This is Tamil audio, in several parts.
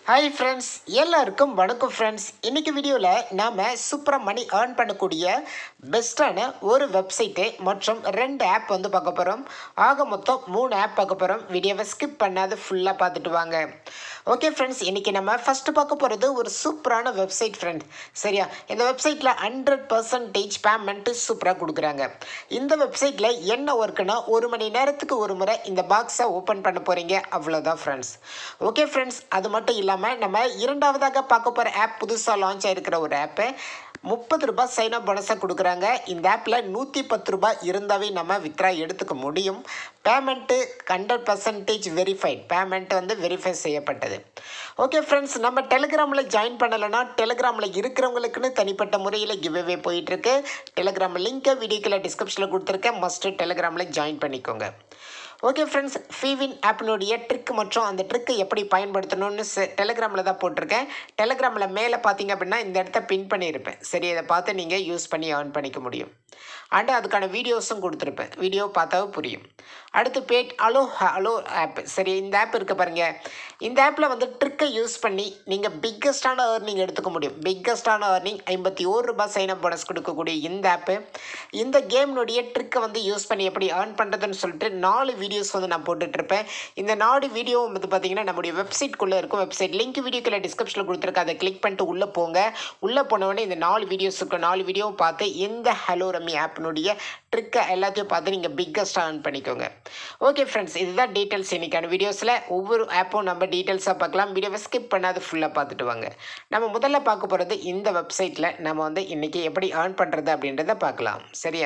ஹாய் ஃப்ரெண்ட்ஸ் எல்லாருக்கும் வணக்கம் ஃப்ரெண்ட்ஸ் இன்னைக்கு வீடியோவில் நாம் சூப்பராக மணி ஏர்ன் பண்ணக்கூடிய பெஸ்ட்டான ஒரு வெப்சைட்டு மற்றும் ரெண்டு ஆப் வந்து பார்க்க போகிறோம் ஆக மொத்தம் மூணு ஆப் பார்க்க போகிறோம் வீடியோவை ஸ்கிப் பண்ணாத ஃபுல்லாக பார்த்துட்டு வாங்க ஓகே ஃப்ரெண்ட்ஸ் இன்றைக்கி நம்ம ஃபஸ்ட்டு பார்க்க போகிறது ஒரு சூப்பரான வெப்சைட் ஃப்ரெண்ட் சரியா இந்த வெப்சைட்டில் ஹண்ட்ரட் பர்சன்டேஜ் பேமெண்ட்டு சூப்பராக கொடுக்குறாங்க இந்த வெப்சைட்டில் என்ன ஒர்க்குனா ஒரு மணி நேரத்துக்கு ஒரு முறை இந்த பாக்ஸை ஓப்பன் பண்ண போகிறீங்க அவ்வளோதான் ஃப்ரெண்ட்ஸ் ஓகே ஃப்ரெண்ட்ஸ் அது மட்டும் இல்லாமல் நம்ம இரண்டாவதாக பார்க்க போகிற ஆப் புதுசாக லான்ச் ஆகிருக்கிற ஒரு ஆப்பு முப்பது ரூபாய் சைன் அப் போனஸாக கொடுக்குறாங்க இந்த ஆப்பில் நூற்றி பத்து ரூபாய் இருந்தாவே நம்ம வித்ரா எடுத்துக்க முடியும் payment hundred percentage verified payment வந்து வெரிஃபை செய்யப்பட்டது ஓகே ஃப்ரெண்ட்ஸ் நம்ம டெலிகிராமில் ஜாயின் பண்ணலைன்னா டெலிகிராமில் இருக்கிறவங்களுக்குன்னு தனிப்பட்ட முறையில் கிவ்அவே போயிட்டுருக்கு டெலிகிராம் லிங்க்கை வீடியோக்கில் டிஸ்கிரிப்ஷனில் கொடுத்துருக்கேன் மஸ்ட்டு டெலிகிராமில் ஜாயின் பண்ணிக்கோங்க ஓகே ஃப்ரெண்ட்ஸ் ஃபீவின் ஆப்பினுடைய ட்ரிக் மற்றும் அந்த ட்ரிக்கை எப்படி பயன்படுத்தணும்னு டெலிகிராமில் தான் போட்டிருக்கேன் டெலிகிராமில் மேலே பார்த்தீங்க அப்படின்னா இந்த இடத்த பின் பண்ணியிருப்பேன் சரி இதை பார்த்து நீங்கள் யூஸ் பண்ணி ஏர்ன் பண்ணிக்க முடியும் அண்ட் அதுக்கான வீடியோஸும் கொடுத்துருப்பேன் வீடியோ பார்த்தாவே புரியும் அடுத்து பேட் அலோ அலோ ஆப் சரி இந்த ஆப் இருக்குது பாருங்கள் இந்த ஆப்பில் வந்து ட்ரிக்கை யூஸ் பண்ணி நீங்கள் பிக்கஸ்டான ஏர்னிங் எடுத்துக்க முடியும் பிக்கஸ்டான ஏர்னிங் ஐம்பத்தி ஒரு ரூபாய் சைன் அப் போனஸ் கொடுக்கக்கூடிய இந்த ஆப்பு இந்த கேம்னுடைய ட்ரிக்கை வந்து யூஸ் பண்ணி எப்படி ஏர்ன் பண்ணுறதுன்னு சொல்லிட்டு நாலு வீடியோஸ் வந்து நான் போட்டுட்ருப்பேன் இந்த நாலு வீடியோ வந்து பார்த்தீங்கன்னா நம்முடைய வெப்சைட்குள்ளே இருக்கும் வெப்சைட் லிங்க் வீடியோக்குள்ள டிஸ்கிரிப்ஷனில் கொடுத்துருக்கேன் அதை கிளிக் பண்ணிட்டு உள்ளே போங்க உள்ளே போனவொடனே இந்த நாலு வீடியோஸுக்கு நாலு வீடியோவும் பார்த்து இந்த ஹலோ ரம்மி ஆப்பினுடைய ட்ரிக்கை எல்லாத்தையும் பார்த்து நீங்கள் பிக்கஸ்ட்டாக ஏர்ன் பண்ணிக்கோங்க ஓகே ஃப்ரெண்ட்ஸ் இதுதான் டீட்டெயில்ஸ் இன்றைக்கான வீடியோஸில் ஒவ்வொரு ஆப்பும் நம்ம டீட்டெயில்ஸாக பார்க்கலாம் வீடியோவை ஸ்கிப் பண்ணாது ஃபுல்லாக பார்த்துட்டு வாங்க நம்ம முதல்ல பார்க்க போகிறது இந்த வெப்சைட்டில் நம்ம வந்து இன்றைக்கி எப்படி ஏர்ன் பண்ணுறது அப்படின்றத பார்க்கலாம் சரியா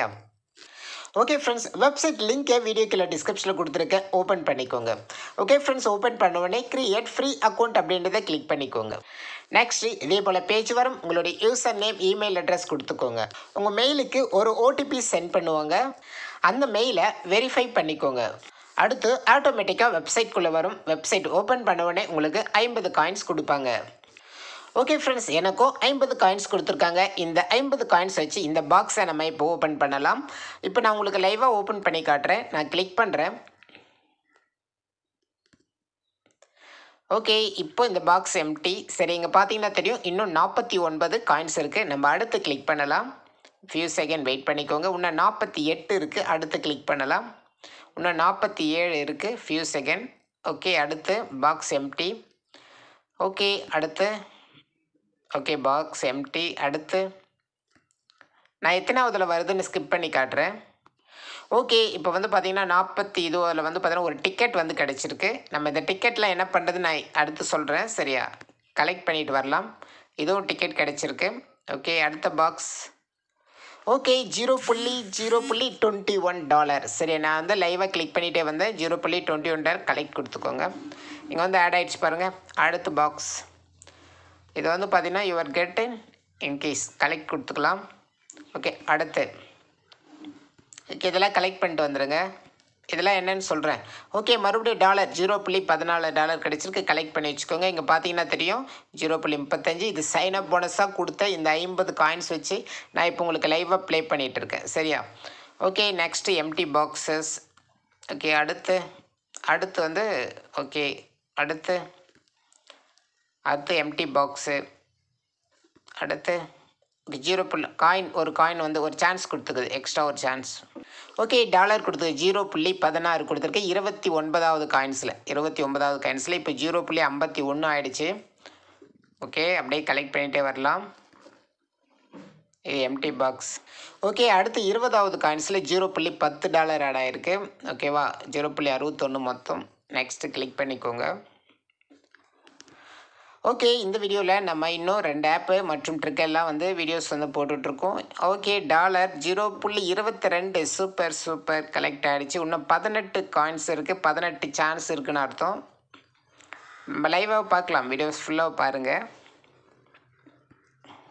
ஓகே ஃப்ரெண்ட்ஸ் வெப்சைட் லிங்க்கை வீடியோக்கில் டிஸ்கிரிப்ஷனில் கொடுத்துருக்கேன் ஓப்பன் பண்ணிக்கோங்க ஓகே ஃப்ரெண்ட்ஸ் ஓப்பன் பண்ண உடனே கிரியேட் ஃப்ரீ அக்கௌண்ட் அப்படின்றத கிளிக் பண்ணிக்கோங்க நெக்ஸ்ட் இதே போல் பேஜ் வரும் உங்களுடைய யூசர் நேம் இமெயில் அட்ரஸ் கொடுத்துக்கோங்க உங்கள் மெயிலுக்கு ஒரு ஓடிபி சென்ட் பண்ணுவாங்க அந்த மெயிலை வெரிஃபை பண்ணிக்கோங்க அடுத்து ஆட்டோமேட்டிக்காக வெப்சைட்குள்ளே வரும் வெப்சைட் ஓப்பன் பண்ண உடனே உங்களுக்கு ஐம்பது காயின்ஸ் கொடுப்பாங்க ஓகே ஃப்ரெண்ட்ஸ் எனக்கும் ஐம்பது காயின்ஸ் கொடுத்துருக்காங்க இந்த ஐம்பது காயின்ஸ் வச்சு இந்த பாக்ஸை நம்ம இப்போ ஓப்பன் பண்ணலாம் இப்போ நான் உங்களுக்கு லைவாக ஓப்பன் பண்ணி காட்டுறேன் நான் கிளிக் பண்ணுறேன் ஓகே இப்போ இந்த பாக்ஸ் எம்டி சரி இங்கே பார்த்தீங்கன்னா தெரியும் இன்னும் நாற்பத்தி ஒன்பது காயின்ஸ் இருக்குது நம்ம அடுத்து கிளிக் பண்ணலாம் ஃபியூ செகண்ட் வெயிட் பண்ணிக்கோங்க இன்னும் நாற்பத்தி எட்டு இருக்குது அடுத்து கிளிக் பண்ணலாம் இன்னும் நாற்பத்தி ஏழு இருக்குது ஃபியூ செகண்ட் ஓகே அடுத்து பாக்ஸ் எம்டி ஓகே அடுத்து ஓகே பாக்ஸ் எம்டி அடுத்து நான் எத்தனாவதில் வருதுன்னு ஸ்கிப் பண்ணி காட்டுறேன் ஓகே இப்போ வந்து பார்த்தீங்கன்னா நாற்பத்தி இது அதில் வந்து பார்த்தீங்கன்னா ஒரு டிக்கெட் வந்து கிடச்சிருக்கு நம்ம இந்த டிக்கெட்டில் என்ன பண்ணுறது நான் அடுத்து சொல்கிறேன் சரியா கலெக்ட் பண்ணிட்டு வரலாம் இதுவும் டிக்கெட் கிடச்சிருக்கு ஓகே அடுத்த பாக்ஸ் ஓகே ஜீரோ புள்ளி ஜீரோ புள்ளி டுவெண்ட்டி ஒன் டாலர் சரி நான் வந்து லைவாக கிளிக் பண்ணிகிட்டே வந்தேன் ஜீரோ புள்ளி டுவெண்ட்டி ஒன் டாலர் கலெக்ட் கொடுத்துக்கோங்க இங்கே வந்து ஆட் ஆகிடுச்சு பாருங்கள் அடுத்த பாக்ஸ் இது வந்து பார்த்தீங்கன்னா யுவர் கெட் இன்கேஸ் கலெக்ட் கொடுத்துக்கலாம் ஓகே அடுத்து ஓகே இதெல்லாம் கலெக்ட் பண்ணிட்டு வந்துடுங்க இதெல்லாம் என்னன்னு சொல்கிறேன் ஓகே மறுபடியும் டாலர் ஜீரோ புள்ளி பதினாலு டாலர் கிடச்சிருக்கு கலெக்ட் பண்ணி வச்சுக்கோங்க இங்கே பார்த்தீங்கன்னா தெரியும் ஜீரோ புள்ளி முப்பத்தஞ்சு இது சைன் அப் போனஸாக கொடுத்த இந்த ஐம்பது காயின்ஸ் வச்சு நான் இப்போ உங்களுக்கு லைவாக ப்ளே பண்ணிகிட்டு இருக்கேன் சரியா okay next empty boxes okay அடுத்து அடுத்து வந்து ஓகே அடுத்து அடுத்து எம்டி பாக்ஸு அடுத்து ஜீரோ புள்ளி காயின் ஒரு காயின் வந்து ஒரு சான்ஸ் கொடுத்துருக்குது எக்ஸ்ட்ரா ஒரு சான்ஸ் ஓகே டாலர் கொடுத்தது ஜீரோ புள்ளி பதினாறு கொடுத்துருக்கு இருபத்தி ஒன்பதாவது காயின்ஸில் இருபத்தி ஒன்பதாவது காயின்ஸில் இப்போ ஜீரோ புள்ளி ஐம்பத்தி ஒன்று ஆயிடுச்சு ஓகே அப்படியே கலெக்ட் பண்ணிகிட்டே வரலாம் இது எம்டி பாக்ஸ் ஓகே அடுத்து இருபதாவது காயின்ஸில் ஜீரோ புள்ளி பத்து டாலர் ஆட் ஆகிருக்கு ஓகேவா ஜீரோ புள்ளி அறுபத்தொன்று மொத்தம் நெக்ஸ்ட்டு கிளிக் பண்ணிக்கோங்க ஓகே இந்த வீடியோவில் நம்ம இன்னும் ரெண்டு ஆப்பு மற்றும் ட்ரிக் எல்லாம் வந்து வீடியோஸ் வந்து போட்டுட்ருக்கோம் ஓகே டாலர் ஜீரோ புள்ளி இருபத்தி ரெண்டு சூப்பர் சூப்பர் கலெக்ட் ஆகிடுச்சு இன்னும் பதினெட்டு காயின்ஸ் இருக்குது பதினெட்டு சான்ஸ் இருக்குன்னு அர்த்தம் நம்ம லைவாக பார்க்கலாம் வீடியோஸ் ஃபுல்லாக பாருங்கள்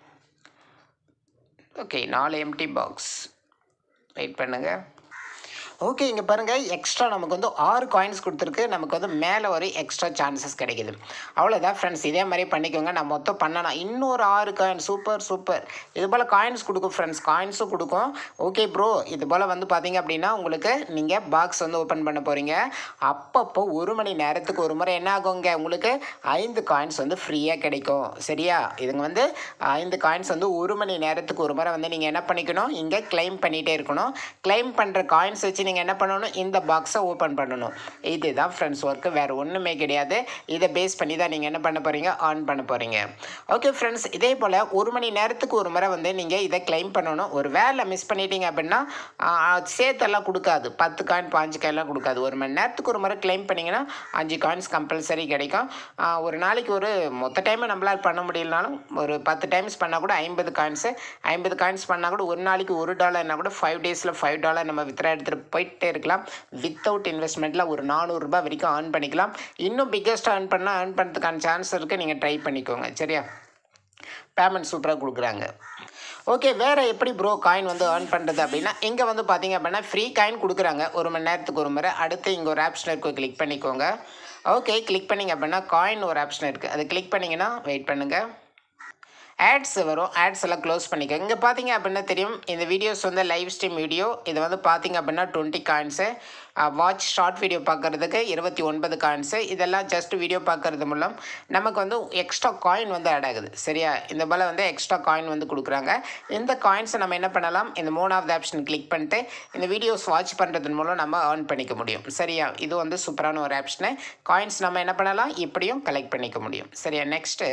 ஓகே நாலு எம்டி பாக்ஸ் வெயிட் பண்ணுங்கள் ஓகே இங்கே பாருங்கள் எக்ஸ்ட்ரா நமக்கு வந்து ஆறு காயின்ஸ் கொடுத்துருக்கு நமக்கு வந்து மேலே ஒரு எக்ஸ்ட்ரா சான்சஸ் கிடைக்குது அவ்வளோதான் ஃப்ரெண்ட்ஸ் இதே மாதிரி பண்ணிக்கோங்க நான் மொத்தம் பண்ணலாம் இன்னொரு ஆறு காயின் சூப்பர் சூப்பர் இது போல் காயின்ஸ் கொடுக்கும் ஃப்ரெண்ட்ஸ் காயின்ஸும் கொடுக்கும் ஓகே ப்ரோ இது போல் வந்து பார்த்தீங்க அப்படின்னா உங்களுக்கு நீங்கள் பாக்ஸ் வந்து ஓப்பன் பண்ண போகிறீங்க அப்பப்போ ஒரு மணி நேரத்துக்கு ஒரு முறை என்ன ஆகுங்க உங்களுக்கு ஐந்து காயின்ஸ் வந்து ஃப்ரீயாக கிடைக்கும் சரியா இதுங்க வந்து ஐந்து காயின்ஸ் வந்து ஒரு மணி நேரத்துக்கு ஒரு முறை வந்து நீங்கள் என்ன பண்ணிக்கணும் இங்கே கிளைம் பண்ணிகிட்டே இருக்கணும் கிளைம் பண்ணுற காயின்ஸ் வச்சு நீங்கள் என்ன பண்ணணும் இந்த பாக்ஸை ஓப்பன் பண்ணணும் இதுதான் ஃப்ரெண்ட்ஸ் ஒர்க்கு வேறு ஒன்றுமே கிடையாது இதை பேஸ் பண்ணி தான் நீங்கள் என்ன பண்ண போகிறீங்க ஆன் பண்ண போகிறீங்க ஓகே ஃப்ரெண்ட்ஸ் இதே போல் ஒரு மணி நேரத்துக்கு ஒரு முறை வந்து நீங்கள் இதை கிளைம் பண்ணணும் ஒரு வேலை மிஸ் பண்ணிட்டீங்க அப்படின்னா ஆ, சேர்த்தெல்லாம் கொடுக்காது பத்து காயின் பாஞ்சு காயின்லாம் கொடுக்காது ஒரு மணி நேரத்துக்கு ஒரு முறை கிளைம் பண்ணிங்கன்னா அஞ்சு காயின்ஸ் கம்பல்சரி கிடைக்கும் ஆ, ஒரு நாளைக்கு ஒரு மொத்த டைம் நம்மளால் பண்ண முடியலனாலும் ஒரு பத்து டைம்ஸ் பண்ணால் கூட ஐம்பது காயின்ஸு ஐம்பது காயின்ஸ் பண்ணால் கூட ஒரு நாளைக்கு ஒரு டாலர்னா கூட ஃபைவ் டேஸில் ஃபைவ் டாலர் நம்ம வித்ரா எடுத்துகிட்டு போயிட்டே இருக்கலாம் வித்தவுட் இன்வெஸ்ட்மெண்ட்டில் ஒரு நானூறுரூபா வரைக்கும் earn பண்ணிக்கலாம் இன்னும் பிக்கஸ்ட்டாக earn பண்ணால் earn பண்ணுறதுக்கான சான்ஸ் இருக்குது நீங்கள் ட்ரை பண்ணிக்கோங்க சரியா பேமெண்ட் சூப்பராக கொடுக்குறாங்க ஓகே வேறு எப்படி ப்ரோ காயின் வந்து earn பண்ணுறது அப்படின்னா இங்கே வந்து பார்த்தீங்க அப்படின்னா ஃப்ரீ காயின் கொடுக்குறாங்க ஒரு மணி நேரத்துக்கு ஒரு முறை அடுத்து இங்கே ஒரு ஆப்ஷன் இருக்கும் கிளிக் பண்ணிக்கோங்க ஓகே கிளிக் பண்ணிங்க அப்படின்னா காயின் ஒரு ஆப்ஷன் இருக்குது அது கிளிக் பண்ணிங்கன்னா வெயிட் பண்ணுங்கள் ஆட்ஸ் வரும் ஆட்ஸ் எல்லாம் க்ளோஸ் பண்ணிக்க இங்கே பார்த்தீங்க அப்படின்னா தெரியும் இந்த வீடியோஸ் வந்து லைவ் ஸ்ட்ரீம் வீடியோ இது வந்து பார்த்தீங்க அப்படின்னா twenty coins watch short video பார்க்குறதுக்கு இருபத்தி ஒன்பது காயின்ஸு இதெல்லாம் ஜஸ்ட் வீடியோ பார்க்குறது மூலம் நமக்கு வந்து எக்ஸ்ட்ரா காயின் வந்து ஆட் ஆகுது சரியா இந்த போல் வந்து எக்ஸ்ட்ரா காயின் வந்து கொடுக்குறாங்க இந்த காயின்ஸை நம்ம என்ன பண்ணலாம் இந்த மூணாவது ஆப்ஷன் கிளிக் பண்ணிட்டு இந்த வீடியோஸ் வாட்ச் பண்ணுறதன் மூலம் நம்ம earn பண்ணிக்க முடியும் சரியா இது வந்து சூப்பரான ஒரு ஆப்ஷனு காயின்ஸ் நம்ம என்ன பண்ணலாம் இப்படியும் கலெக்ட் பண்ணிக்க முடியும் சரியா நெக்ஸ்ட்டு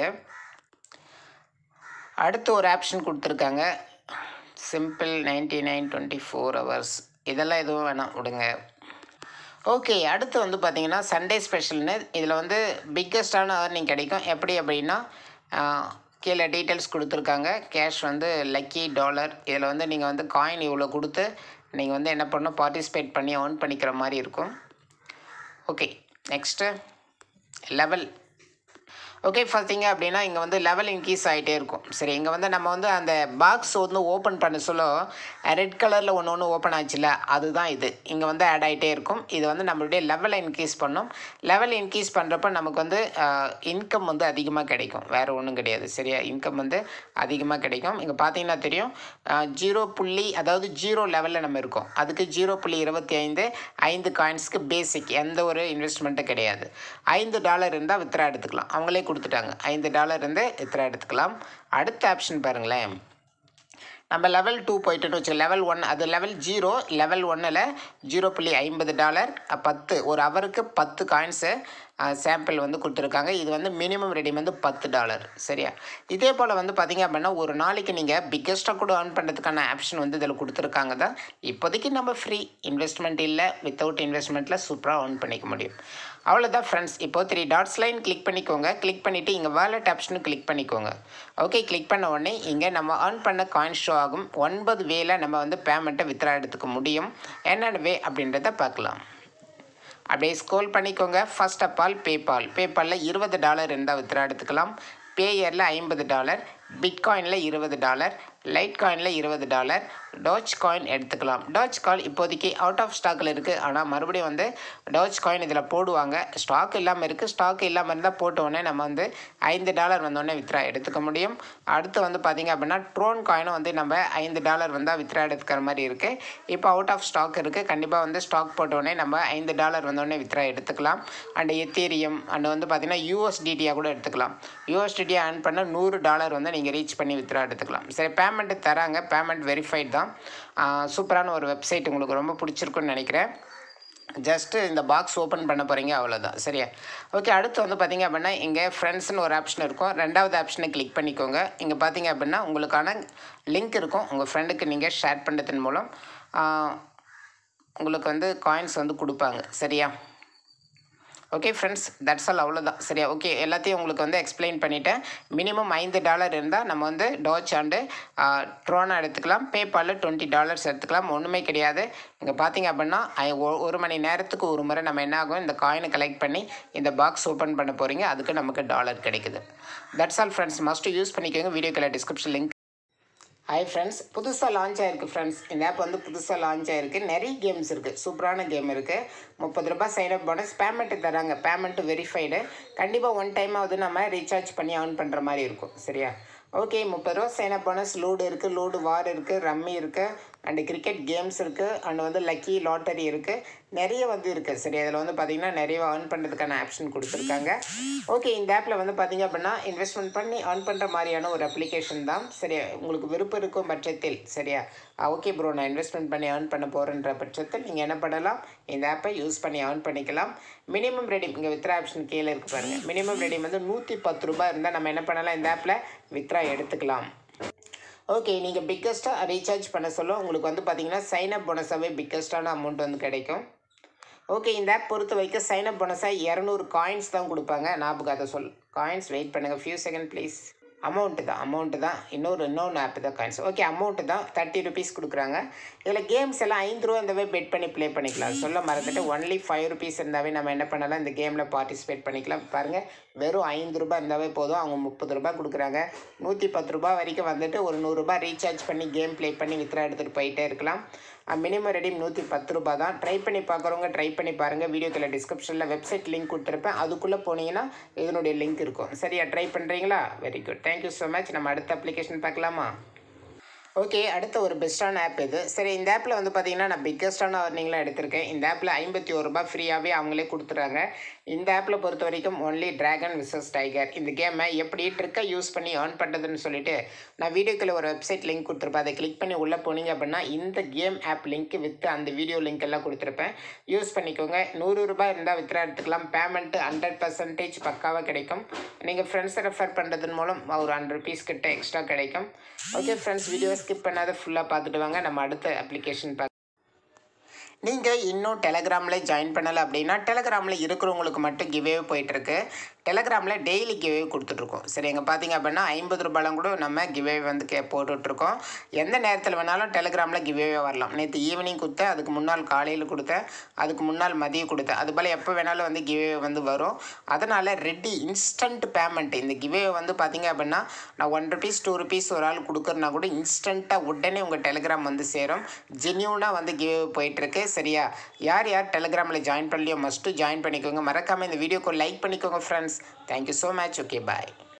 அடுத்து ஒரு ஆப்ஷன் கொடுத்துருக்காங்க simple ninety nine twenty four hours இதெல்லாம் எதுவும் வேணாம் விடுங்க ஓகே அடுத்து வந்து பார்த்தீங்கன்னா சண்டே ஸ்பெஷல்னு இதில் வந்து பிக்கஸ்டான ஏர்னிங் கிடைக்கும் எப்படி அப்படின்னா ஆஹ், கீழே டீட்டெயில்ஸ் கொடுத்துருக்காங்க கேஷ் வந்து லக்கி டாலர் இதில் வந்து நீங்கள் வந்து காயின் இவ்வளோ கொடுத்து நீங்கள் வந்து என்ன பண்ணணும் பார்ட்டிசிபேட் பண்ணி earn பண்ணிக்கிற மாதிரி இருக்கும் ஓகே நெக்ஸ்ட்டு லெவல் ஓகே பார்த்தீங்க அப்படின்னா இங்கே வந்து லெவல் இன்க்ரீஸ் ஆகிட்டே இருக்கும் சரி இங்கே வந்து நம்ம வந்து அந்த பாக்ஸ் வந்து ஓப்பன் பண்ண சொல்ல ரெட் கலரில் ஒன்று ஒன்று ஓப்பன் ஆச்சுல அதுதான் இது இங்கே வந்து ஆட் ஆகிட்டே இருக்கும் இது வந்து நம்மளுடைய லெவலை இன்க்ரீஸ் பண்ணும் லெவல் இன்க்ரீஸ் பண்ணுறப்ப நமக்கு வந்து இன்கம் வந்து அதிகமாக கிடைக்கும் வேறு ஒன்றும் கிடையாது சரியா இன்கம் வந்து அதிகமாக கிடைக்கும் இங்கே பார்த்தீங்கன்னா தெரியும் ஜீரோ புள்ளி அதாவது ஜீரோ லெவலில் நம்ம இருக்கோம் அதுக்கு ஜீரோ புள்ளி இருபத்தி ஐந்து ஐந்து காயின்ஸ்க்கு பேசிக் எந்த ஒரு இன்வெஸ்ட்மெண்ட்டும் கிடையாது ஐந்து டாலர் இருந்தால் வித்ரா எடுத்துக்கலாம் அவங்களே கொடுத்துட்டாங்க ஐந்து டாலர் இருந்து வித்ரா எடுத்துக்கலாம் அடுத்த ஆப்ஷன் பாருங்களேன் நம்ம லெவல் டூ போயிட்டுன்னு வச்சு லெவல் ஒன் அது லெவல் ஜீரோ லெவல் ஒன்னில் ஜீரோ புள்ளி ஐம்பது டாலர் பத்து ஒரு ஹவருக்கு பத்து காயின்ஸு சாம்பிள் வந்து கொடுத்துருக்காங்க இது வந்து மினிமம் ரெடி வந்து பத்து டாலர் சரியா இதே போல் வந்து பார்த்தீங்க அப்படின்னா ஒரு நாளைக்கு நீங்கள் பிக்கஸ்ட்டாக கூட earn பண்ணுறதுக்கான ஆப்ஷன் வந்து இதில் கொடுத்துருக்காங்க தான் இப்போதைக்கு நம்ம ஃப்ரீ இன்வெஸ்ட்மெண்ட் இல்லை வித்தவுட் இன்வெஸ்ட்மெண்ட்டில் சூப்பராக earn பண்ணிக்க முடியும் அவ்வளோதான் ஃப்ரெண்ட்ஸ் இப்போ த்ரீ டாட்ஸ் லைன் கிளிக் பண்ணிக்கோங்க கிளிக் பண்ணிவிட்டு இங்கே வேலட் ஆப்ஷனும் கிளிக் பண்ணிக்கோங்க ஓகே கிளிக் பண்ண உடனே இங்கே நம்ம earn பண்ண காயின் ஷோ ஆகும் ஒன்பது வேல நம்ம வந்து பேமெண்ட்டை வித்ரா எடுத்துக்க முடியும் என்னென்ன வே அப்படின்றத பார்க்கலாம் அப்படியே ஸ்க்ரோல் பண்ணிக்கோங்க ஃபர்ஸ்ட் ஆஃப் ஆல் பேபால் பேபாலில் இருபது டாலர் இருந்தால் வித்ரா எடுத்துக்கலாம் பேயரில் ஐம்பது டாலர் பிட்காயினில் இருபது டாலர் லைட் காயினில் இருபது டாலர் டாச் காயின் எடுத்துக்கலாம் டாச் காயின் இப்போதைக்கு அவுட் ஆஃப் ஸ்டாக்கில் இருக்குது ஆனால் மறுபடியும் வந்து டாச் காயின் இதில் போடுவாங்க ஸ்டாக் இல்லாமல் இருக்குது ஸ்டாக் இல்லாமல் இருந்தால் போட்ட உடனே நம்ம வந்து ஐந்து டாலர் வந்தோடனே வித்ரா எடுத்துக்க முடியும் அடுத்து வந்து பார்த்திங்க அப்படின்னா ட்ரோன் காயினும் வந்து நம்ம ஐந்து டாலர் வந்தால் வித்ரா எடுத்துக்கிற மாதிரி இருக்குது இப்போ அவுட் ஆஃப் ஸ்டாக் இருக்குது கண்டிப்பாக வந்து ஸ்டாக் போட்ட உடனே நம்ம ஐந்து டாலர் வந்தோடனே வித்ரா எடுத்துக்கலாம் அண்ட் எத்தேரியம் அண்ட் வந்து பார்த்திங்கன்னா யூஎஸ்டிடியாக கூட எடுத்துக்கலாம் யூஎஸ்டிடி earn பண்ண நூறு டாலர் வந்து நீங்கள் ரீச் பண்ணி வித்ரா எடுத்துக்கலாம் சரி பேமெண்ட்டு தராங்க பேமெண்ட் வெரிஃபைட் தான் ஆஹ் சூப்பரான ஒரு வெப்சைட் உங்களுக்கு ரொம்ப பிடிச்சிருக்குன்னு நினைக்கிறேன் ஜஸ்ட்டு இந்த பாக்ஸ் ஓப்பன் பண்ண போகிறீங்க அவ்வளோதான் சரியா ஓகே அடுத்து வந்து பார்த்தீங்க அப்படின்னா இங்கே ஃப்ரெண்ட்ஸ்னு ஒரு ஆப்ஷன் இருக்கும் ரெண்டாவது ஆப்ஷனை கிளிக் பண்ணிக்கோங்க இங்கே பார்த்தீங்க அப்படின்னா உங்களுக்கான லிங்க் இருக்கும் உங்கள் ஃப்ரெண்டுக்கு நீங்கள் ஷேர் பண்ணுறதன் மூலம் ஆஹ் உங்களுக்கு வந்து காயின்ஸ் வந்து கொடுப்பாங்க சரியா ஓகே ஃப்ரெண்ட்ஸ் தட்ஸ் ஆல் அவ்வளோதான் சரியா ஓகே எல்லாத்தையும் உங்களுக்கு வந்து எக்ஸ்பிளைன் பண்ணிட்டேன் மினிமம் ஐந்து டாலர் இருந்தால் நம்ம வந்து டாச் அண்டு ட்ரோனா எடுத்துக்கலாம் பேபாலில் டுவெண்ட்டி டாலர்ஸ் எடுத்துக்கலாம் ஒன்றுமே கிடையாது இங்கே பார்த்தீங்க அப்படின்னா ஐ- ஒ- ஒரு மணி நேரத்துக்கு ஒரு முறை நம்ம என்ன ஆகும் இந்த காயினை கலெக்ட் பண்ணி இந்த பாக்ஸ் ஓப்பன் பண்ண போகிறீங்க அதுக்கு நமக்கு டாலர் கிடைக்குது that's all friends must use பண்ணிக்கோங்க வீடியோக்கில் டிஸ்கிரிப்ஷன் லிங்க் ஹாய் ஃப்ரெண்ட்ஸ் புதுசாக லான்ச் ஆயிருக்கு ஃப்ரெண்ட்ஸ் இந்த ஆப் வந்து புதுசாக லான்ச் ஆயிருக்கு நிறைய கேம்ஸ் இருக்குது சூப்பரான கேம் இருக்குது முப்பது ரூபாய் சைன் அப் போனஸ் பேமெண்ட்டு தராங்க பேமெண்ட்டு வெரிஃபைடு கண்டிப்பாக ஒன் டைமாவது நம்ம ரீசார்ஜ் பண்ணி ஆன் பண்ணுற மாதிரி இருக்கும் சரியா ஓகே முப்பது ரூபா சைன் அப் போனஸ் லூடு இருக்குது லூடு வார் இருக்குது ரம்மி இருக்குது அண்டு கிரிக்கெட் கேம்ஸ் இருக்குது அண்ட் வந்து லக்கி லாட்டரி இருக்குது நிறைய வந்து இருக்குது சரி அதில் வந்து பார்த்திங்கன்னா நிறைய ஏர்ன் பண்ணுறதுக்கான ஆப்ஷன் கொடுத்துருக்காங்க ஓகே இந்த ஆப்பில் வந்து பார்த்திங்க அப்படின்னா இன்வெஸ்ட்மெண்ட் பண்ணி ஏர்ன் பண்ணுற மாதிரியான ஒரு அப்ளிகேஷன் தான் சரியா உங்களுக்கு விருப்பம் இருக்கும் பட்சத்தில் சரியா ஓகே ப்ரோ நான் இன்வெஸ்ட்மெண்ட் பண்ணி ஏர்ன் பண்ண போகிறேன்ற பட்சத்தில் நீங்கள் என்ன பண்ணலாம் இந்த ஆப்பை யூஸ் பண்ணி ஏர்ன் பண்ணிக்கலாம் மினிமம் ரெடிம் இங்கே வித்ரா ஆப்ஷன் கீழே இருக்கு பாருங்கள் மினிமம் ரெடிம் வந்து நூற்றி பத்து ரூபாய் இருந்தால் நம்ம என்ன பண்ணலாம் இந்த ஆப்பில் வித்ரா எடுத்துக்கலாம் ஓகே நீங்கள் பிக்கஸ்ட்டாக ரீசார்ஜ் பண்ண சொல்ல உங்களுக்கு வந்து பார்த்தீங்கன்னா சைன் அப் போனஸாகவே பிக்கஸ்ட்டான அமௌண்ட் வந்து கிடைக்கும் ஓகே இந்த ஆப் பொறுத்த வரைக்கும் சைன் அப் போனஸாக இரநூறு காயின்ஸ் தான் கொடுப்பாங்க ஞாபகம் அதை சொல் காயின்ஸ் வெயிட் பண்ணுங்கள் ஃபியூ செகண்ட் ப்ளீஸ் அமௌண்ட்டு தான் அமௌண்ட்டு தான் இன்னொரு இன்னொன்று ஆப் தான் காயின்ஸ் ஓகே அமௌண்ட்டு தான் தேர்ட்டி ருபீஸ் கொடுக்குறாங்க இதில் கேம்ஸ் எல்லாம் ஐந்து ரூபா இருந்தாவே பெட் பண்ணி ப்ளே பண்ணிக்கலாம் சொல்ல மறந்துட்டு ஒன்லி ஃபைவ் ருபீஸ் இருந்தாவே நம்ம என்ன பண்ணலாம் இந்த கேமில் பார்ட்டிசிபேட் பண்ணிக்கலாம் பாருங்கள் வெறும் ஐந்து ரூபாய் இருந்தாவே போதும் அவங்க முப்பது ரூபாய் கொடுக்குறாங்க நூற்றி பத்து ரூபாய் வரைக்கும் வந்துட்டு ஒரு நூறுரூபா ரீசார்ஜ் பண்ணி கேம் ப்ளே பண்ணி வித்ரா எடுத்துகிட்டு போயிட்டே இருக்கலாம் மினிமம் ரெடி நூற்றி பத்து ரூபாய் தான் ட்ரை பண்ணி பார்க்குறவங்க ட்ரை பண்ணி பாருங்கள் வீடியோக்கில் டிஸ்கிரிப்ஷனில் வெப்சைட் லிங்க் கொடுத்துருப்பேன் அதுக்குள்ளே போனீங்கன்னா இதனுடைய லிங்க் இருக்கும் சரியா ட்ரை பண்ணுறீங்களா very good thank you so much நம்ம அடுத்த அப்ளிகேஷன் பார்க்கலாமா ஓகே அடுத்த ஒரு பெஸ்ட்டான ஆப் இது சரி இந்த ஆப்பில் வந்து பார்த்தீங்கன்னா நான் பிக்கஸ்டான அர்னிங்லாம் எடுத்திருக்கேன் இந்த ஆப்பில் ஐம்பத்தி ஒரு ரூபாய் ஃப்ரீயாகவே அவங்களே கொடுத்துறாங்க இந்த ஆப்பில் பொறுத்த வரைக்கும் ஒன்லி டிராகன் விசஸ் டைகர் இந்த கேமை எப்படி ட்ரிக்கை யூஸ் பண்ணி ஏர்ன் பண்ணுறதுன்னு சொல்லிட்டு நான் வீடியோக்குள்ள ஒரு வெப்சைட் லிங்க் கொடுத்துருப்பேன் அதை கிளிக் பண்ணி உள்ளே போனீங்க அப்படின்னா இந்த கேம் ஆப் லிங்க் வித் அந்த வீடியோ லிங்க் எல்லாம் கொடுத்துருப்பேன் யூஸ் பண்ணிக்கோங்க நூறு ரூபாய் இருந்தால் வித்ரா எடுத்துக்கலாம் பேமெண்ட்டு ஹண்ட்ரட் பர்சன்டேஜ் பக்காவாக கிடைக்கும் நீங்கள் ஃப்ரெண்ட்ஸை ரெஃபர் பண்ணுறதன் மூலம் ஒரு ஹண்ட்ரட் ருபீஸ் கிட்ட எக்ஸ்ட்ரா கிடைக்கும் ஓகே ஃப்ரெண்ட்ஸ் வீடியோ ஸ்கிப் பண்ணாத ஃபுல்லாக பார்த்துட்டு வாங்க நம்ம அடுத்த அப்ளிகேஷன் பார்க்க நீங்கள் இன்னும் டெலகிராமில் ஜாயின் பண்ணலை அப்படின்னா டெலகிராமில் இருக்கிறவங்களுக்கு மட்டும் கிவே போயிட்டுருக்கு டெலகிராமில் டெய்லி கிவே கொடுத்துட்ருக்கோம் சரி எங்கே பார்த்தீங்க அப்படின்னா ஐம்பது ரூபாய்லாம் கூட நம்ம கிவே வந்து கே போட்டுட்ருக்கோம் எந்த நேரத்தில் வேணாலும் டெலகிராமில் கிவே வரலாம் நேற்று ஈவினிங் கொடுத்தேன் அதுக்கு முன்னால் காலையில் கொடுத்தேன் அதுக்கு முன்னால் மதியம் கொடுத்தேன் அது போல் எப்போ வேணாலும் வந்து கிவே வந்து வரும் அதனால் ரெடி இன்ஸ்டன்ட் பேமெண்ட் இந்த கிவே வந்து பார்த்தீங்க அப்படின்னா நான் ஒன் ருபீஸ் டூ ருபீஸ் ஒரு ஆள் கொடுக்குறனா கூட இன்ஸ்டண்ட்டாக உடனே உங்கள் டெலிகிராம் வந்து சேரும் ஜென்யூனாக வந்து கிவே போயிட்டுருக்கு சரியா யார் யார் டெலிகிராமில் ஜாயின் பண்ணலையோ மஸ்ட்டு ஜாயின் பண்ணிக்கோங்க மறக்காமல் இந்த வீடியோக்கு லைக் பண்ணிக்கோங்க friends thank you so much okay பாய்